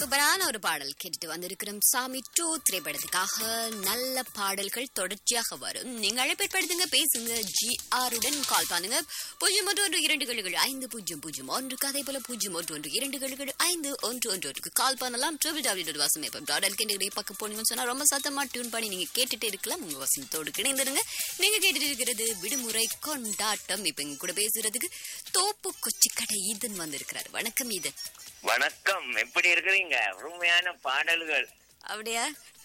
சூப்பரான ஒரு பாடல் கேட்டுட்டு வந்திருக்கிறோம் சாமி டூ திரைப்படத்துக்காக நல்ல பாடல்கள் தொடர்ச்சியாக வரும் நீங்க அழைப்பேற்படுத்துங்க பேசுங்க ஜி ஆருடன் கால் பண்ணுங்க பூஜ்ஜியம் ஒன்று ஒன்று இரண்டு கழுகள் ஐந்து பூஜ்ஜியம் பூஜ்ஜியம் ஒன்றுக்கு அதே போல பூஜ்ஜியம் ஒன்று ஒன்று இரண்டு கழுகள் ஐந்து ஒன்று ஒன்று ஒன்றுக்கு கால் பண்ணலாம் ட்ரிபிள் டபிள்யூ டாட் வாசம் எப்போ டாட் எல்கேண்டி பக்கம் போனீங்கன்னு சொன்னா ரொம்ப சத்தமா டியூன் பண்ணி நீங்க கேட்டுட்டு இருக்கலாம் உங்க வசனத்தோடு கிடைந்திருங்க நீங்க கேட்டுட்டு இருக்கிறது விடுமுறை கொண்டாட்டம் இப்ப இங்க கூட பேசுறதுக்கு தோப்பு கொச்சி கடை ஈதன் வந்திருக்கிறார் வணக்கம் ஈதன் வணக்கம் எப்படி இருக்கிறீங்க அருமையான பாடல்கள் அப்படியா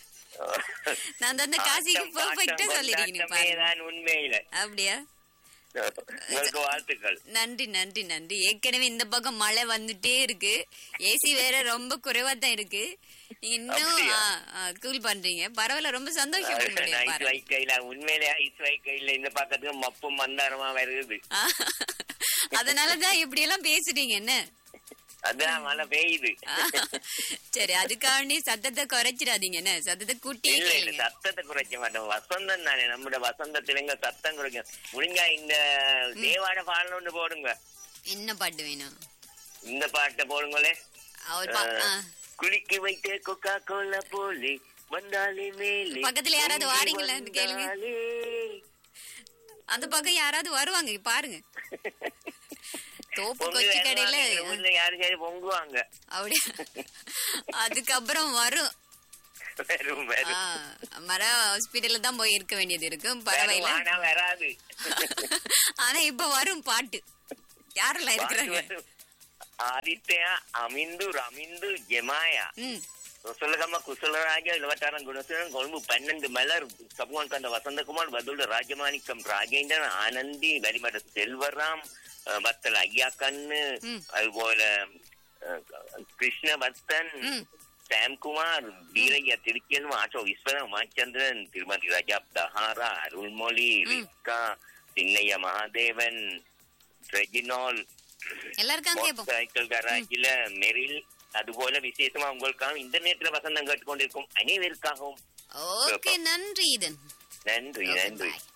நான் தான் காசிக்கு ஆட்டம், பெர்ஃபெக்ட்டா பாட்டம், சொல்லிருக்கீங்க கொண்டாட்டமே பாருங்க தான் உண்மையில அப்படியா உங்களுக்கு வாழ்த்துக்கள் நன்றி நன்றி நன்றி ஏற்கனவே இந்த பக்கம் மழை வந்துட்டே இருக்கு ஏசி வேற ரொம்ப குறைவா தான் இருக்கு நீங்க இன்னும் அப்படியா? கூல் பண்றீங்க பரவாயில்ல ரொம்ப சந்தோஷம் ஐஸ் வைக்கையில உண்மையிலே ஐஸ் வைக்கையில இந்த பக்கத்துக்கு மப்பும் மந்தாரமா வருது அதனாலதான் இப்படி எல்லாம் பேசுறீங்க என்ன அதான் மழை பெய்யுது ஆ, சரி அதுக்காண்டி சத்தத்தை குறைச்சிடாதீங்க என்ன சத்தத்தை கூட்டியே இல்ல இல்ல கேளுங்க சத்தத்தை குறைக்க மாட்டோம் வசந்தம் தானே நம்முடைய வசந்தத்துல எங்க சத்தம் குறைக்கும் முடிஞ்சா இந்த தேவாட பாடல் ஒன்று போடுங்க என்ன பாட்டு வேணும் இந்த பாட்டை போடுங்களே அவர் பா- ஆ. குளிக்க வைத்த கொக்கா கோலா போலே வந்தாலே மேலே பக்கத்துல யாராவது பொங்கி வாரீங்களான்னு கேளுங்க. வந்தாலே. அந்த பக்கம் யாராவது வருவாங்க பாருங்க தோப்பு பொங்கு கொச்சி கடையில வருவாங்க, எங்க ஊர்ல யாரும் சரி பொங்குவாங்க அப்படியா அதுக்கப்புறம் வரும் வரும், ஆ, வரும். மர ஹாஸ்பிட்டல்ல தான் போய் இருக்க வேண்டியது இருக்கும் வரும், பரவாயில்ல ஆனா வராது ஆனா இப்ப வரும் பாட்டு யாரெல்லாம் இருக்கிறாங்க பாட்டு வரும். ஆதித்யா அமிந்து ரமிந்து ஜெமாயா ம் சொல்லுகம்மா குசலராஜ இளவட்டாரம் குணசேகரன் கொழும்பு பன்னெண்டு மலர் சபுவன் கந்த வசந்தகுமார் பதுல ராஜமாணிக்கம் ராஜேந்திரன் ஆனந்தி வரிமட செல்வராம் அஹ், வத்தல் ஐயா கண்ணு ம். அதுபோல அஹ், கிருஷ்ணவர்த்தன் ம். சாம்குமார் வீரையா திருச்சியன் ஆட்டோ விஸ்வரம் உமாச்சந்திரன் திருமதி ரஜாப் தஹாரா அருள்மொழி ரிஸ்கா சின்னையா மகாதேவன் ரெஜினால் எல்லாருக்கும் கேட்போம் சைக்கிள் கராஜில மெரில் அதுபோல விசேஷமா உங்களுக்காக இன்டர்நெட்ல வசந்தம் கேட்டுக்கொண்டிருக்கும் அனைவருக்காகவும் ஓகே நன்றி இதன் நன்றி Okay, நன்றி bye.